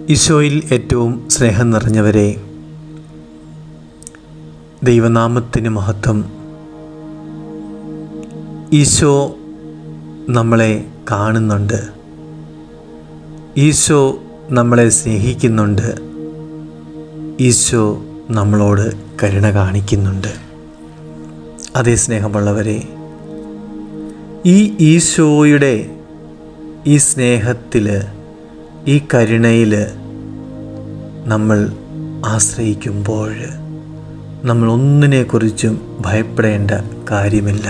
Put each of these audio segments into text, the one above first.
ഈശോയിൽ ഏറ്റവും സ്നേഹം നിറഞ്ഞവരെ ദൈവനാമത്തിന് മഹത്വം ഈശോ നമ്മളെ കാണുന്നുണ്ട് ഈശോ നമ്മളെ സ്നേഹിക്കുന്നുണ്ട് ഈശോ നമ്മളോട് കരുണ കാണിക്കുന്നുണ്ട് അതേ സ്നേഹമുള്ളവരെ ഈ ഈശോയുടെ ഈ സ്നേഹത്തിൽ ഈ കരുണയിൽ നമ്മൾ ആശ്രയിക്കുമ്പോൾ നമ്മൾ ഒന്നിനെക്കുറിച്ചും ഭയപ്പെടേണ്ട കാര്യമില്ല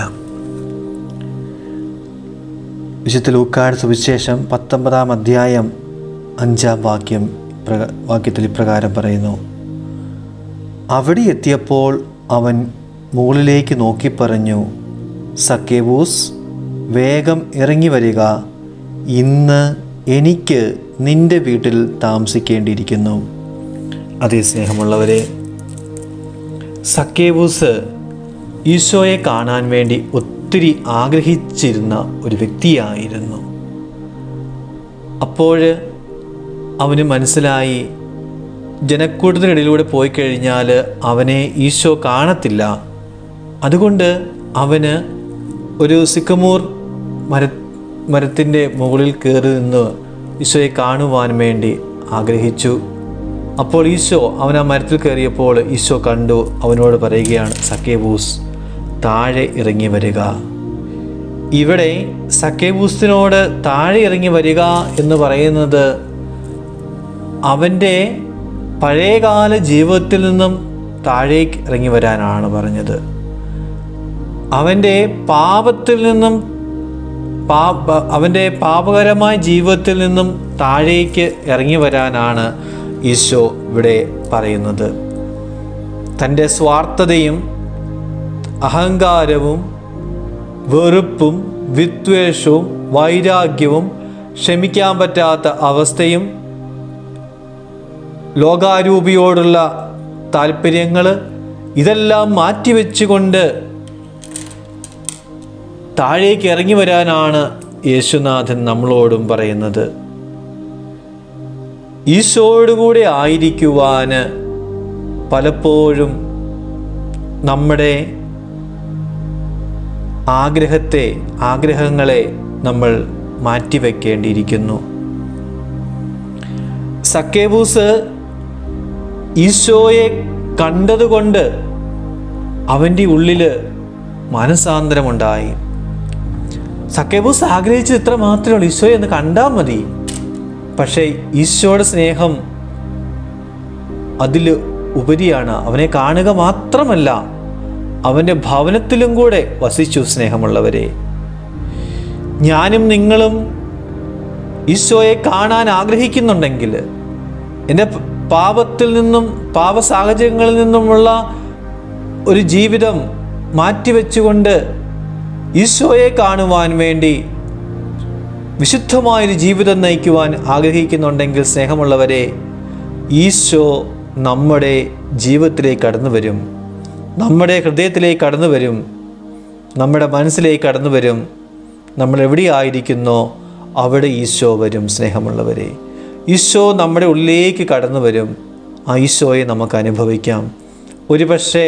വിശുദ്ധ ലൂക്കാട് സുവിശേഷം പത്തൊമ്പതാം അധ്യായം അഞ്ചാം വാക്യം പ്രക- വാക്യത്തിൽ ഇപ്രകാരം പറയുന്നു അവിടെ എത്തിയപ്പോൾ അവൻ മുകളിലേക്ക് നോക്കി പറഞ്ഞു സക്കേവൂസ് വേഗം ഇറങ്ങി വരിക ഇന്ന് എനിക്ക് നിന്റെ വീട്ടിൽ താമസിക്കേണ്ടിയിരിക്കുന്നു അതേ സ്നേഹമുള്ളവരെ സക്കേവൂസ് ഈശോയെ കാണാൻ വേണ്ടി ഒത്തിരി ആഗ്രഹിച്ചിരുന്ന ഒരു വ്യക്തിയായിരുന്നു അപ്പോൾ അവന് മനസ്സിലായി ജനക്കൂട്ടത്തിനിടയിലൂടെ പോയി കഴിഞ്ഞാൽ അവനെ ഈശോ കാണത്തില്ല അതുകൊണ്ട് അവന് ഒരു സിക്കമൂർ മര മരത്തിൻ്റെ മുകളിൽ കയറി നിന്ന് ഈശോയെ കാണുവാൻ വേണ്ടി ആഗ്രഹിച്ചു അപ്പോൾ ഈശോ അവൻ ആ മരത്തിൽ കയറിയപ്പോൾ ഈശോ കണ്ടു അവനോട് പറയുകയാണ് സക്കേബൂസ് താഴെ ഇറങ്ങി വരിക ഇവിടെ സക്കേബൂസിനോട് താഴെ ഇറങ്ങി വരിക എന്ന് പറയുന്നത് അവൻ്റെ പഴയകാല ജീവിതത്തിൽ നിന്നും താഴേക്ക് ഇറങ്ങി വരാനാണ് പറഞ്ഞത് അവൻ്റെ പാപത്തിൽ നിന്നും പാപ അവൻ്റെ പാപകരമായ ജീവിതത്തിൽ നിന്നും താഴേക്ക് ഇറങ്ങി വരാനാണ് ഈശോ ഇവിടെ പറയുന്നത് തൻ്റെ സ്വാർത്ഥതയും അഹങ്കാരവും വെറുപ്പും വിദ്വേഷവും വൈരാഗ്യവും ക്ഷമിക്കാൻ പറ്റാത്ത അവസ്ഥയും ലോകാരൂപിയോടുള്ള താല്പര്യങ്ങൾ ഇതെല്ലാം മാറ്റിവെച്ചുകൊണ്ട് താഴേക്ക് ഇറങ്ങി വരാനാണ് യേശുനാഥൻ നമ്മളോടും പറയുന്നത് ഈശോയോടുകൂടെ ആയിരിക്കുവാന് പലപ്പോഴും നമ്മുടെ ആഗ്രഹത്തെ ആഗ്രഹങ്ങളെ നമ്മൾ മാറ്റിവെക്കേണ്ടിയിരിക്കുന്നു സക്കേബൂസ് ഈശോയെ കണ്ടതുകൊണ്ട് അവൻ്റെ ഉള്ളിൽ മനസാന്തരമുണ്ടായി സക്കേബൂസ് ആഗ്രഹിച്ചത് ഇത്ര മാത്രമേ ഉള്ളൂ ഈശോയെ ഒന്ന് കണ്ടാൽ മതി പക്ഷേ ഈശോയുടെ സ്നേഹം അതിൽ ഉപരിയാണ് അവനെ കാണുക മാത്രമല്ല അവൻ്റെ ഭവനത്തിലും കൂടെ വസിച്ചു സ്നേഹമുള്ളവരെ ഞാനും നിങ്ങളും ഈശോയെ കാണാൻ ആഗ്രഹിക്കുന്നുണ്ടെങ്കിൽ എൻ്റെ പ- പാപത്തിൽ നിന്നും പാപ സാഹചര്യങ്ങളിൽ നിന്നുമുള്ള ഒരു ജീവിതം മാറ്റിവെച്ചുകൊണ്ട് ഈശോയെ കാണുവാൻ വേണ്ടി വിശുദ്ധമായൊരു ജീവിതം നയിക്കുവാൻ ആഗ്രഹിക്കുന്നുണ്ടെങ്കിൽ സ്നേഹമുള്ളവരെ ഈശോ നമ്മുടെ ജീവിതത്തിലേക്ക് കടന്നു വരും നമ്മുടെ ഹൃദയത്തിലേക്ക് കടന്നു വരും നമ്മുടെ മനസ്സിലേക്ക് കടന്നു വരും നമ്മൾ എവിടെയായിരിക്കുന്നോ അവിടെ ഈശോ വരും സ്നേഹമുള്ളവരെ ഈശോ നമ്മുടെ ഉള്ളിലേക്ക് കടന്നു വരും ആ ഈശോയെ നമുക്ക് അനുഭവിക്കാം ഒരുപക്ഷേ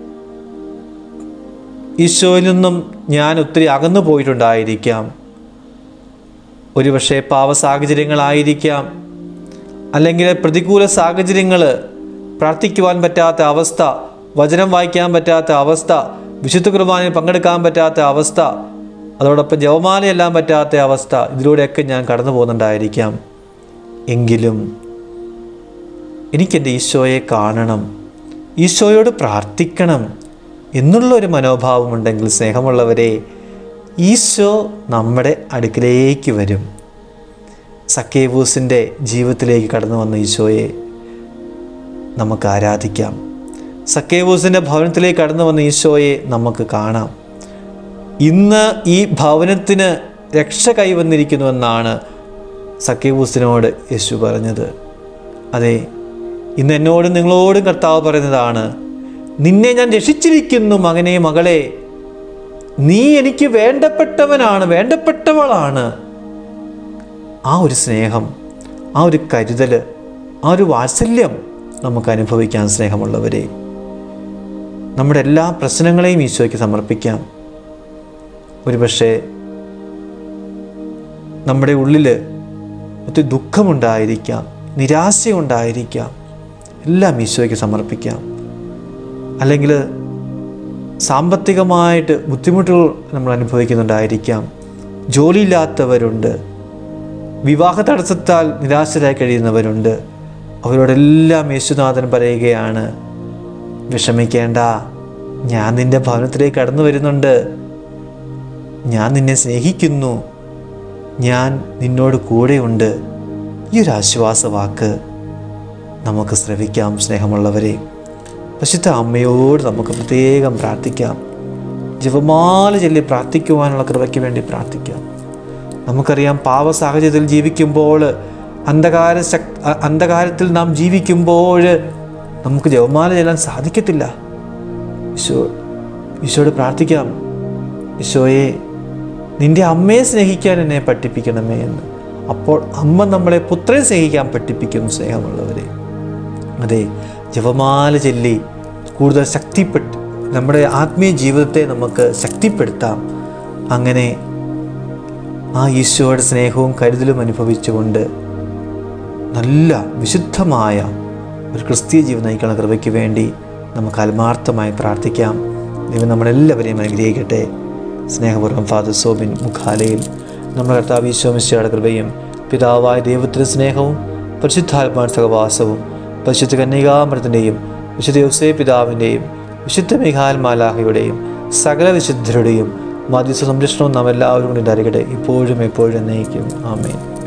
ഈശോയിൽ നിന്നും ഞാൻ ഒത്തിരി അകന്നു പോയിട്ടുണ്ടായിരിക്കാം ഒരുപക്ഷെ പാവ സാഹചര്യങ്ങളായിരിക്കാം അല്ലെങ്കിൽ പ്രതികൂല സാഹചര്യങ്ങൾ പ്രാർത്ഥിക്കുവാൻ പറ്റാത്ത അവസ്ഥ വചനം വായിക്കാൻ പറ്റാത്ത അവസ്ഥ വിശുദ്ധ കുർബാനയിൽ പങ്കെടുക്കാൻ പറ്റാത്ത അവസ്ഥ അതോടൊപ്പം ജവമാലയെല്ലാം പറ്റാത്ത അവസ്ഥ ഇതിലൂടെയൊക്കെ ഞാൻ കടന്നു പോകുന്നുണ്ടായിരിക്കാം എങ്കിലും എനിക്കെൻ്റെ ഈശോയെ കാണണം ഈശോയോട് പ്രാർത്ഥിക്കണം എന്നുള്ളൊരു മനോഭാവമുണ്ടെങ്കിൽ സ്നേഹമുള്ളവരെ ഈശോ നമ്മുടെ അടുക്കിലേക്ക് വരും സക്കേബൂസിൻ്റെ ജീവിതത്തിലേക്ക് കടന്നു വന്ന ഈശോയെ നമുക്ക് ആരാധിക്കാം സക്കേബൂസിൻ്റെ ഭവനത്തിലേക്ക് കടന്നു വന്ന ഈശോയെ നമുക്ക് കാണാം ഇന്ന് ഈ ഭവനത്തിന് രക്ഷ കൈവന്നിരിക്കുന്നുവെന്നാണ് സക്കേബൂസിനോട് യേശു പറഞ്ഞത് അതെ ഇന്ന് എന്നോടും നിങ്ങളോടും കർത്താവ് പറയുന്നതാണ് നിന്നെ ഞാൻ രക്ഷിച്ചിരിക്കുന്നു മകനെ മകളെ നീ എനിക്ക് വേണ്ടപ്പെട്ടവനാണ് വേണ്ടപ്പെട്ടവളാണ് ആ ഒരു സ്നേഹം ആ ഒരു കരുതൽ ആ ഒരു വാത്സല്യം നമുക്ക് അനുഭവിക്കാൻ സ്നേഹമുള്ളവരെ നമ്മുടെ എല്ലാ പ്രശ്നങ്ങളെയും ഈശോയ്ക്ക് സമർപ്പിക്കാം ഒരുപക്ഷെ നമ്മുടെ ഉള്ളിൽ ഒത്തിരി ദുഃഖമുണ്ടായിരിക്കാം നിരാശയുണ്ടായിരിക്കാം എല്ലാം ഈശോയ്ക്ക് സമർപ്പിക്കാം അല്ലെങ്കിൽ സാമ്പത്തികമായിട്ട് ബുദ്ധിമുട്ടുകൾ നമ്മൾ അനുഭവിക്കുന്നുണ്ടായിരിക്കാം ജോലിയില്ലാത്തവരുണ്ട് വിവാഹ തടസ്സത്താൽ നിരാശരായി കഴിയുന്നവരുണ്ട് അവരോടെല്ലാം യേശുനാഥൻ പറയുകയാണ് വിഷമിക്കേണ്ട ഞാൻ നിൻ്റെ ഭവനത്തിലേക്ക് കടന്നു വരുന്നുണ്ട് ഞാൻ നിന്നെ സ്നേഹിക്കുന്നു ഞാൻ നിന്നോട് കൂടെയുണ്ട് ഈ ഒരു ആശ്വാസവാക്ക് നമുക്ക് ശ്രവിക്കാം സ്നേഹമുള്ളവരെ പശുദ്ധ അമ്മയോട് നമുക്ക് പ്രത്യേകം പ്രാർത്ഥിക്കാം ജപമാല ചൊല്ലി പ്രാർത്ഥിക്കുവാനുള്ള കൃപയ്ക്ക് വേണ്ടി പ്രാർത്ഥിക്കാം നമുക്കറിയാം പാവ സാഹചര്യത്തിൽ ജീവിക്കുമ്പോൾ അന്ധകാര ശക് അ- അന്ധകാരത്തിൽ നാം ജീവിക്കുമ്പോൾ നമുക്ക് ജപമാല ചെല്ലാൻ സാധിക്കത്തില്ല ഈശോ ഈശോയോട് പ്രാർത്ഥിക്കാം ഈശോയെ നിന്റെ അമ്മയെ സ്നേഹിക്കാൻ എന്നെ പഠിപ്പിക്കണമേ എന്ന് അപ്പോൾ അമ്മ നമ്മളെ പുത്രനെ സ്നേഹിക്കാൻ പഠിപ്പിക്കും സ്നേഹമുള്ളവരെ അതെ ജപമാല ചൊല്ലി കൂടുതൽ ശക്തിപ്പെട്ട് നമ്മുടെ ആത്മീയ ജീവിതത്തെ നമുക്ക് ശക്തിപ്പെടുത്താം അങ്ങനെ ആ ഈശോയുടെ സ്നേഹവും കരുതലും അനുഭവിച്ചുകൊണ്ട് നല്ല വിശുദ്ധമായ ഒരു ക്രിസ്തീയ ജീവൻ നയിക്കുന്ന കൃപയ്ക്ക് വേണ്ടി നമുക്ക് ആത്മാർത്ഥമായി പ്രാർത്ഥിക്കാം ദൈവം നമ്മളെല്ലാവരെയും അനുഗ്രഹിക്കട്ടെ സ്നേഹപൂർവ്വം ഫാദർ സോബിൻ മുഖാലയിൽ നമ്മുടെ കർത്താവ് ഈശോമിശയുടെ കൃപയും പിതാവായ ദൈവത്തിൻ്റെ സ്നേഹവും പരിശുദ്ധാത്മാൻ സഹവാസവും പരിശുദ്ധ കന്യകാമൃത്തിൻ്റെയും വിശുദ്ധ യോസേ പിതാവിൻ്റെയും വിശുദ്ധ മിഹാൽ മാലാഹയുടെയും സകല വിശുദ്ധരുടെയും മധ്യസ്ഥ സംരക്ഷണവും നാം എല്ലാവരും കൊണ്ട് ഉണ്ടായിരിക്കട്ടെ ഇപ്പോഴും എപ്പോഴും എന്നേക്കും ആമേൻ